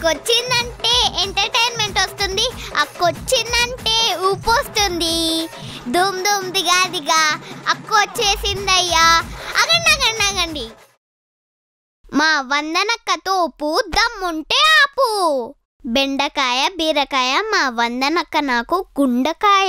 అక్కొచ్చిందంటే entertainment వస్తుంది అక్కొచ్చిందంటే ఊపు వస్తుంది దుమ్ దుమ్ దిగా దిగా అక్క వచ్చేసిందయ్యా అగండి అగండి అగండి మా వందనక్క తోపు దమ్ముంటే ఆపు బెండకాయ బీరకాయ మా వందనక్క నాకు గుండకాయ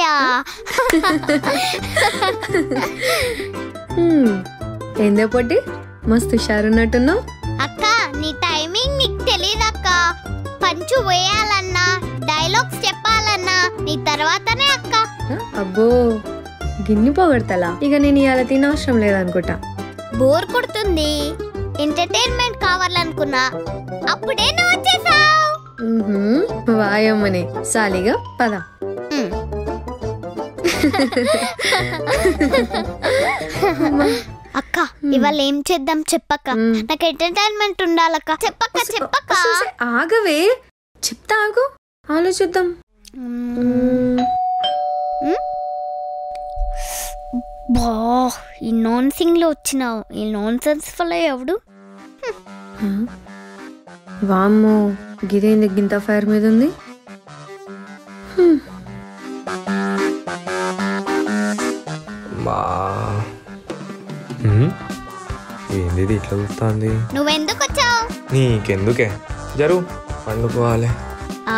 హ్మ్. ఏందే పొట్టి మస్తు హుషారున్నట్టున్నావు అక్క నీ టైమింగ్ నీకు తెలియదక్క పంచు వేయాలన్నా డైలాగ్స్ చెప్పాలన్నా నీ తర్వాతనే అక్క ఆ, అబ్బో గిన్ని పొగడతలా ఇక నేను ఇవాళ తినవసరం లేదనుకుంటా బోర్ కొడుతుంది ఎంటర్టైన్మెంట్ కావాలనుకున్నా అప్పుడే నువ్వు వచ్చేసావు ఉహుం, వాయమ్మని సాలిగా పద అక్క ఇవాళ ఏం చేద్దాం చెప్పక్క మ్. నాకు ఎంటర్టైన్మెంట్ ఉండాలక్క చెప్పక్క చెప్పక్క అసలు ఆగవే చెప్తా ఆగు ఆలోచిద్దాం మ్. మ్మ్. బా ఈ నాన్ సింగ్ లో వచ్చినావు ఈ నాన్ సెన్స్ వల్ల ఎవడు ఆ? వామ్మో గిదేంది గింత ఫైర్ మీద ఉంది హ్మ్. మా హ్మ్? ఏంది ఇది ఇట్లా చూస్తుంది నువ్వెందుకు వచ్చావు నీకెందుకే జరు పండుకోవాలి ఆ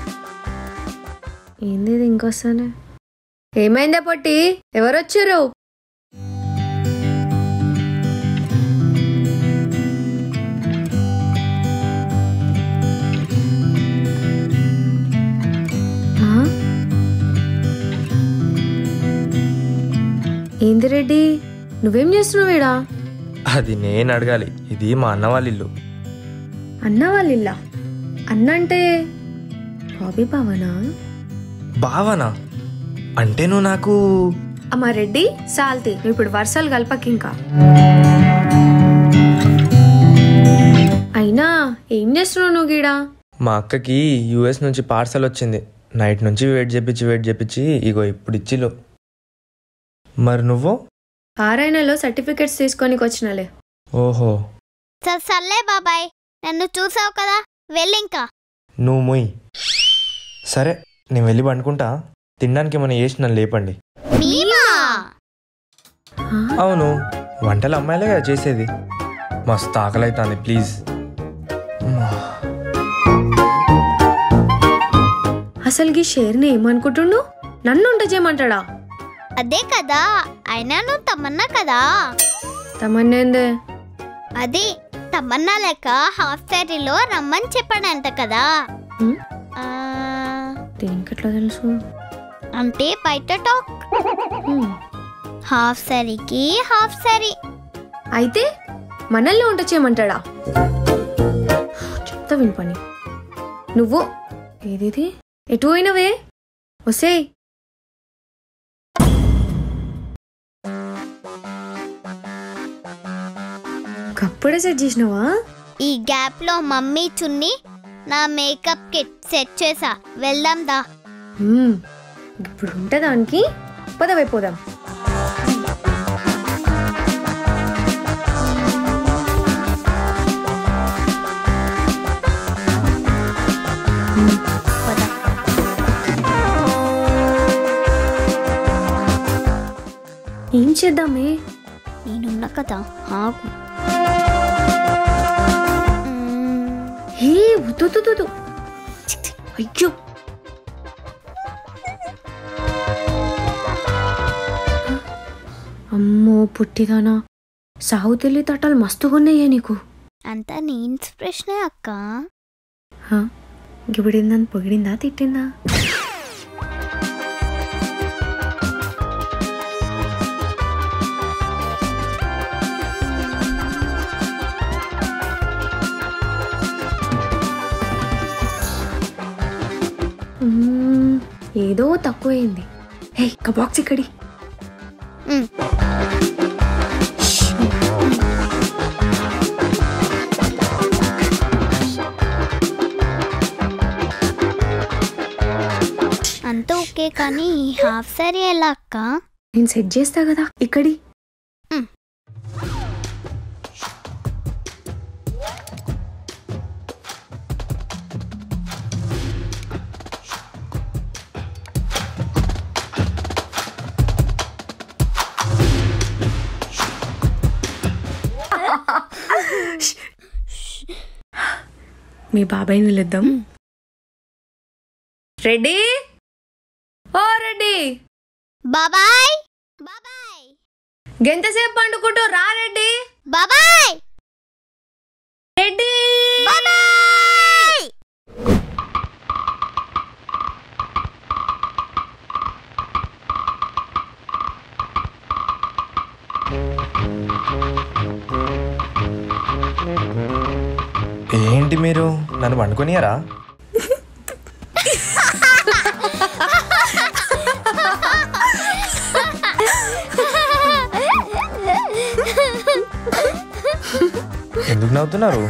ఏంది ఇది ఇంకొస్తానే ఏమైందే పొట్టి ఎవరొచ్చారు ఆ? ఏంది రెడ్డి నువ్వేం చేస్తున్నావు ఈడా అది నేను అడగాలి ఇది మా అన్న వాళ్ళ ఇల్లు అన్న వాళ్ళ ఇల్లా అన్న అంటే బాబీ బావనా బావనా అంటే నువ్వు నాకు అమ్మా రెడ్డి సాల్తి నువ్వు ఇప్పుడు వర్షాలు కలపకి ఇంకా అయినా ఏం చేస్తున్నావు నువ్వు గీడా మా అక్కకి యూఎస్ నుంచి పార్సల్ వచ్చింది నైట్ నుంచి వెయిట్ చేపించి వెయిట్ చేపించి ఇగో ఇప్పుడు ఇచ్చిలో మరి నువ్వు ఆర్ఐనలో సర్టిఫికెట్స్ తీసుకొనికి వచ్చినలే ఓహో స- సర్లే బాబాయ్ నన్ను చూసావు కదా వెళ్ళింకా నువ్వు మొయ్ సరే నేను వెళ్ళి పండుకుంటా తినడానికి ఏమైనా చేసి నన్ను లేపండి మీమా అవును వంటలు అమ్మాయిలే కదా చేసేది మస్తు ఆకలి అవుతుంది ప్లీజ్ అసలు ఈ షేర్ని ఏమనుకుంటుండు నన్ను ఉంట చేయమంటాడా అదే కదా అయినా నువ్వు తమన్నా కదా తమన్నేందే అది తమన్నా లెక్క హాఫ్ శారీలో రమ్మని చెప్పాడంట కదా హ్మ్? ఆ, దేనికట్లా తెలుసు అంటే బయట టాక్ హ్మ్. హాఫ్ శారీకి హాఫ్ శారీ అయితే మనల్ని వంట చేయమంటాడా చెప్తా విని పని నువ్వు ఏదేది ఎటు పోయినవే వసేయ్ కప్పుడే సెట్ చేసినావా ఈ గ్యాప్ లో మమ్మీ చున్ని నా మేకప్ కిట్ సెట్ చేసా వెళ్దాం దా మ్మ్. ఇప్పుడు ఉంటే దానికి పదవైపోదాం ఏం చేద్దామే నేనున్నా కదా ఆగు మ్మ్. హే వద్దు వద్దు, వద్దు. అయ్యో అమ్మో పుట్టిదానా సాగు తెలివి తట్టాలు మస్తుగా ఉన్నాయే నీకు అంతా నీ ఇన్స్పిరేషనే అక్క హా? గిబిడిందని పొగిడిందా తిట్టిందా మ్మ్, ఏదో తక్కువైంది హే ఇక బాక్స్ ఇక్కడి మ్మ్. అంత ఓకే కానీ హాఫ్ సారీ ఎలా అక్క నేను సెట్ చేస్తా కదా ఇక్కడి మ్మ్. మీ బాబాయ్ని పిలుద్దాం రెడ్డి ఓ రెడ్డి బాబాయ్ బాబాయ్ గెంతసేపు పండుకుంటూ రా రెడ్డి బాబాయ్ రెడ్డి బాబాయ్ ఏంటి మీరు నన్ను పండుకొనియరా ఎందుకు నవ్వుతున్నారు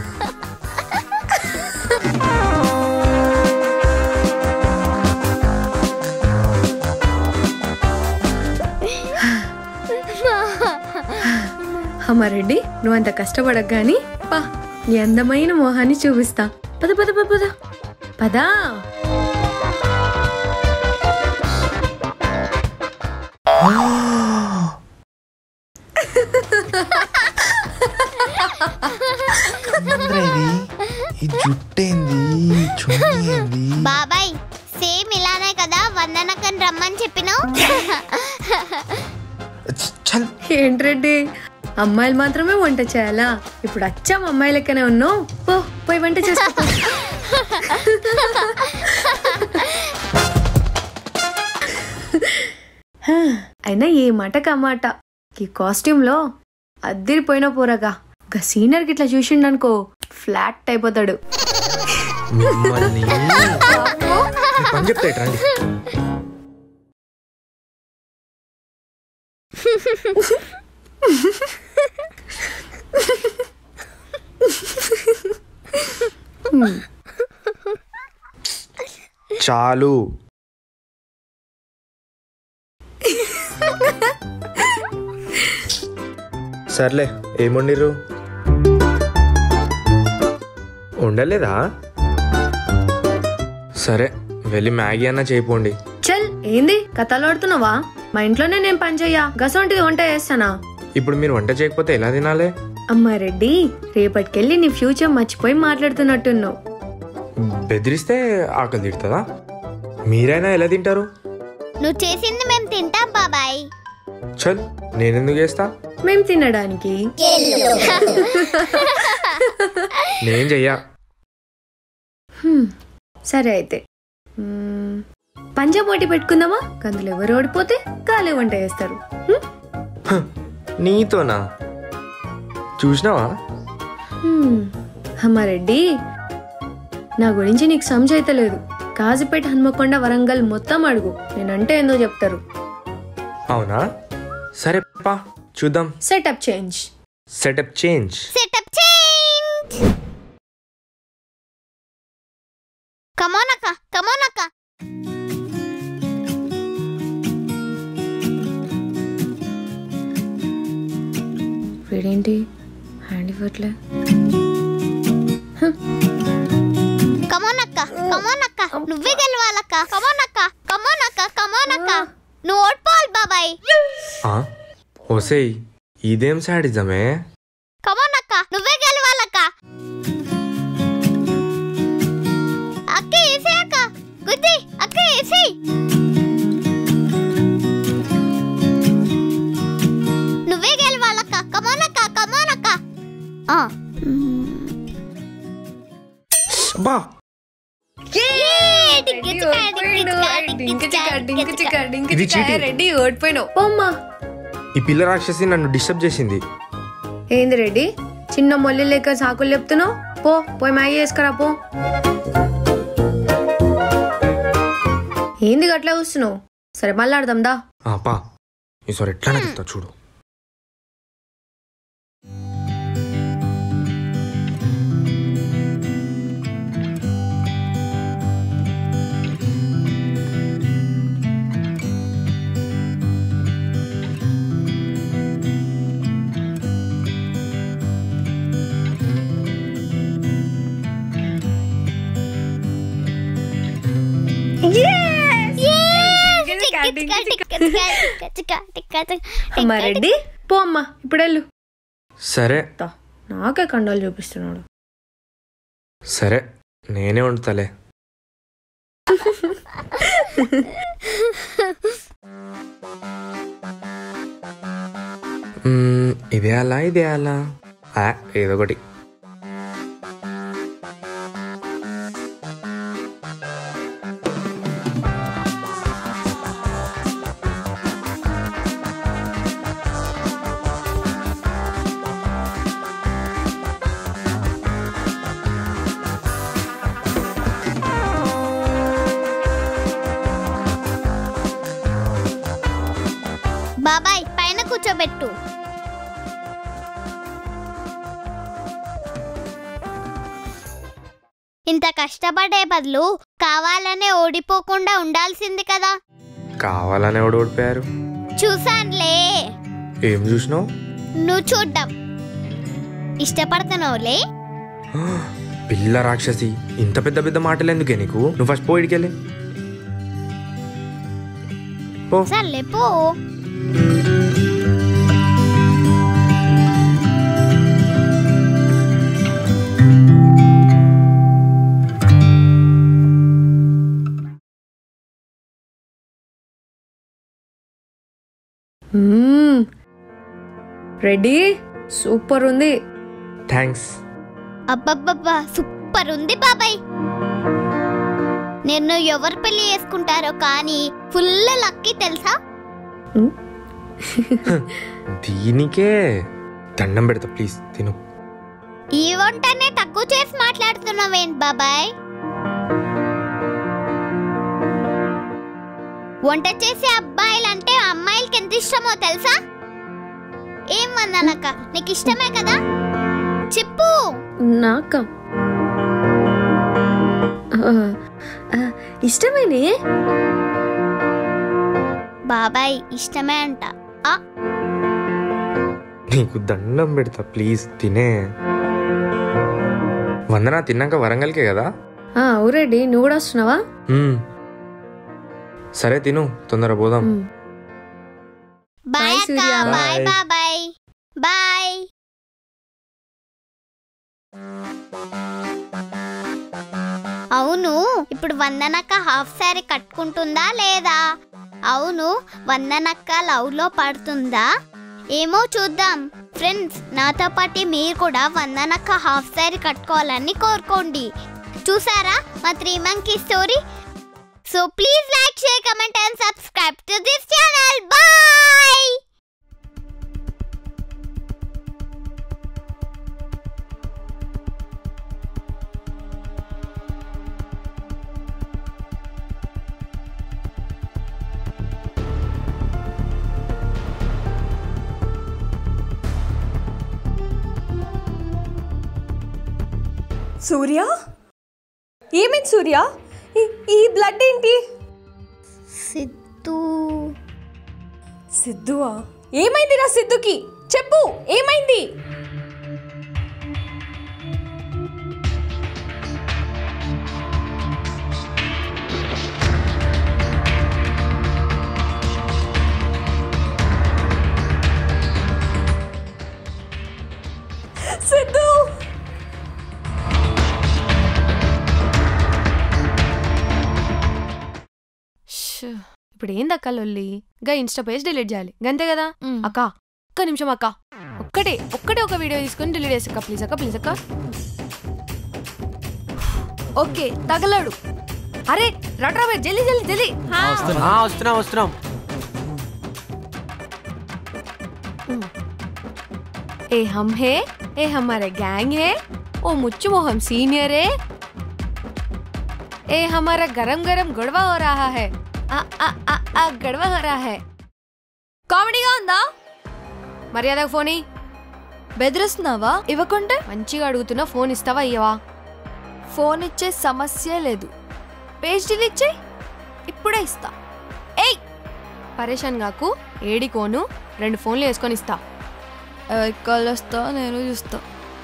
అమ్మ రెడ్డి నువ్వంత కష్టపడక గాని పా నీ అందమైన మొహాన్ని చూపిస్తా పద పద పద పద పదా ఏంద్రా ఇది ఈ జుట్టేంది ఈ చున్నీ ఏంది బాబాయ్ సేమ్ ఇలానే కదా వందనకని రమ్మని చెప్పినావు చ- చల్ ఏంటి రెడ్డి అమ్మాయిలు మాత్రమే వంట చేయాలా ఇప్పుడు అచ్చం అమ్మాయి లెక్కనే ఉన్నావు పో పోయి వంట చేసుకో హా, అయినా ఏ మాట కమాట ఈ కాస్ట్యూమ్లో అద్దిరిపోయిన పోరగా ఒక సీనియర్ గిట్లా చూసిండనుకో ఫ్లాట్ అయిపోతాడు మిమ్మల్ని ఈ పని చెప్తా ఇటు రండి చాలు సర్లే ఏముండిర్రు ఉండలేదా సరే వెళ్ళి మ్యాగీ అన్న చేయిపోండి చల్ ఏంది కథలు ఆడుతున్నావా మా ఇంట్లోనే నేను పని చెయ్యా గసంటిది వంట చేస్తానా ఇప్పుడు మీరు వంట చేయకపోతే ఎలా తినాలి అమ్మా రెడ్డి రేపటికెళ్ళి నీ ఫ్యూచర్ మర్చిపోయి మాట్లాడుతున్నట్టున్నావు బెదిరిస్తే ఆకలి తిడుతుందా మీరైనా ఎలా తింటారు నువ్వు చేసింది మేము తింటాం బాబాయ్ చల్ నేనెందుకు చేస్తా మేం తినడానికి నేను చెయ్యా హ్మ్, సరే అయితే మ్మ్, పంజా పోటీ పెట్టుకుందామా కందులు ఎవరు ఓడిపోతే కాలే వంట చేస్తారు హ్మ్? హ, నీతోనా చూసినావా హ్మ్, అమ్మా రెడ్డి నా గురించి నీకు సంజాయితలేదు కాజుపేట హన్మకొండ వరంగల్ మొత్తం అడుగు నేనంటే ఏందో చెప్తారు అవునా సరే పా చూద్దాం setup change setup change setup change come on అక్క కమోన్ అక్క వీడేంటి హ్యాండ్ ఇవ్వట్లే కమోన్ అక్క కమోన్ అక్క నువ్వే గెలవాలక్క కమోన్ అక్క కమోన్ అక్క కమోన్ అక్క నువ్వు ఓడిపోవాలి బాబాయ్ ఆ, ఓసేయ్ ఇదేం సాడిజమే కమోన్ అక్క నువ్వే గెలవాలక్క అక్క ఏసే అక్క గుద్ది అక్క ఏసే నువ్వే గెలవాలక్క కమోన్ అక్క కమోన్ అక్క ఆ. బా Yay! టిక్కి చిక్కా, టిక్కి చిక్కా, టిక్కి చిక్కా, టిక్కి చిక్కా. ఇది cheating. రెడ్డి ఓడిపోయినావు పోమ్మా ఈ పిల్ల రాక్షసి నన్ను డిస్టర్బ్ చేసింది ఏంది రెడ్డి చిన్న మొల్లి లేక సాకులు చెప్తున్నావు పో పోయి మ్యాగీ చేసుకురా పో ఏంది గట్లా చూస్తున్నావు సరే మళ్ళీ ఆడదాం దా ఆ, పా ఈసారి ఎట్లా నాకు చూడు Yes! టిక్కి చిక్కా, టిక్కి చిక్కా, టిక్కి చిక్కా, టిక్కి చిక్కా, అమ్మా టిక్కి రెడ్డి పో అమ్మా ఇప్పుడు వెళ్ళు సరే దా, నాకే కండాలు చూపిస్తున్నాడు సరే నేనే వండుతాలే మ్మ్, ఇదే అలా ఇదే అలా ఆ, ఏదో ఒకటి బాబాయ్ పైన కూర్చోబెట్టు ఇంత కష్టపడే బదులు కావాలనే ఓడిపోకుండా ఉండాల్సింది కదా కావాలని ఎవడు ఓడిపోయారు చూసానులే ఏం చూసినావు నువ్వు చూడ్డం ఇష్టపడుతున్నావులే పిల్ల రాక్షసి ఇంత పెద్ద పెద్ద మాటలు ఎందుకే నీకు నువ్వు ఫస్ట్ పోయిడికెళ్ళి పో సర్లే పో మ్మ్. రెడీ సూపర్ ఉంది థ్యాంక్స్ అబ్బబ్బబ్బా సూపర్ ఉంది బాబాయ్ నేను ఎవరు పెళ్లి చేసుకుంటారో కానీ ఫుల్ లక్కీ తెలుసా దీనికే దండం పెడతా ప్లీజ్ తిను ఈ వంటనే తక్కువ చేసి మాట్లాడుతున్నావేంటి బాబాయ్ వంట చేసే అబ్బాయిలంటే అమ్మాయిలకి ఎంత ఇష్టమో తెలుసా ఏం వందనక్క నీకు ఇష్టమే కదా చెప్పు నాక ఆ, ఆ, ఇష్టమేనే బాబాయ్ ఇష్టమే అంట ఆ, నీకు దండం పెడతా ప్లీజ్ తినే వందన తిన్నాక వరంగల్కే కదా ఆ, అవు రెడీ నువ్వు కూడా వస్తున్నావా మ్మ్. సరే తిను తొందర పోదాం మ్మ్. బాయ్ Bye, అక్క సూర్య. Bye Bye. బాబాయ్ బాయ్ అవును ఇప్పుడు వందనక్క హాఫ్ శారీ కట్టుకుంటుందా లేదా అవును వందనక్క లవ్ లో పడుతుందా ఏమో చూద్దాం ఫ్రెండ్స్ నాతో పాటు మీరు కూడా వందనక్క హాఫ్ శారీ కట్టుకోవాలని కోరుకోండి చూసారా మా three monkey story so please like share comment and subscribe to this channel bye Surya ఏమైంది సూర్య ఈ- ఈ బ్లడ్ ఏంటి సిద్ధు సిద్ధువా ఏమైంది నా సిద్ధుకి చెప్పు ఏమైంది సిద్ధు ష్. ఇప్పుడు ఏందక్క లొల్లి గా ఇన్స్టా పేజ్ డిలీట్ చేయాలి గంతే కదా అక్క ఒక్క నిమిషం అక్క ఒక్కటే ఒక్కటే ఒక వీడియో తీసుకొని డిలీట్ చేసి అక్క ప్లీజ్ అక్క ప్లీజ్ అక్క ఓకే తగలడు అరే రట్రా బే జల్దీ జల్దీ జల్దీ ఆ, వస్తున్నాం వస్తున్నాం ए हम है ए हमारे गैंग है ओ मुच्चू मोहम सीनियर है ए हमारा गरम गरम गड़वा हो रहा है आ आ आ आ गड़वा हो रहा है కామెడీగా ఉందా మర్యాదగా ఫోన్ ఇయ్యి. బెదిరిస్తున్నావా ఇవ్వకుంటే మంచిగా అడుగుతున్నా ఫోన్ ఇస్తావా ఇయ్యవా ఫోన్ ఇచ్చే సమస్య లేదు పేజ్ డిలీట్ చేయి ఇప్పుడే ఇస్తా ఏయ్ పరేషాన్ కాకు ఏడి కోను రెండు ఫోన్లు వేసుకొని ఇస్తా ఎవరికి కాల్ వస్తా నేను చూస్తా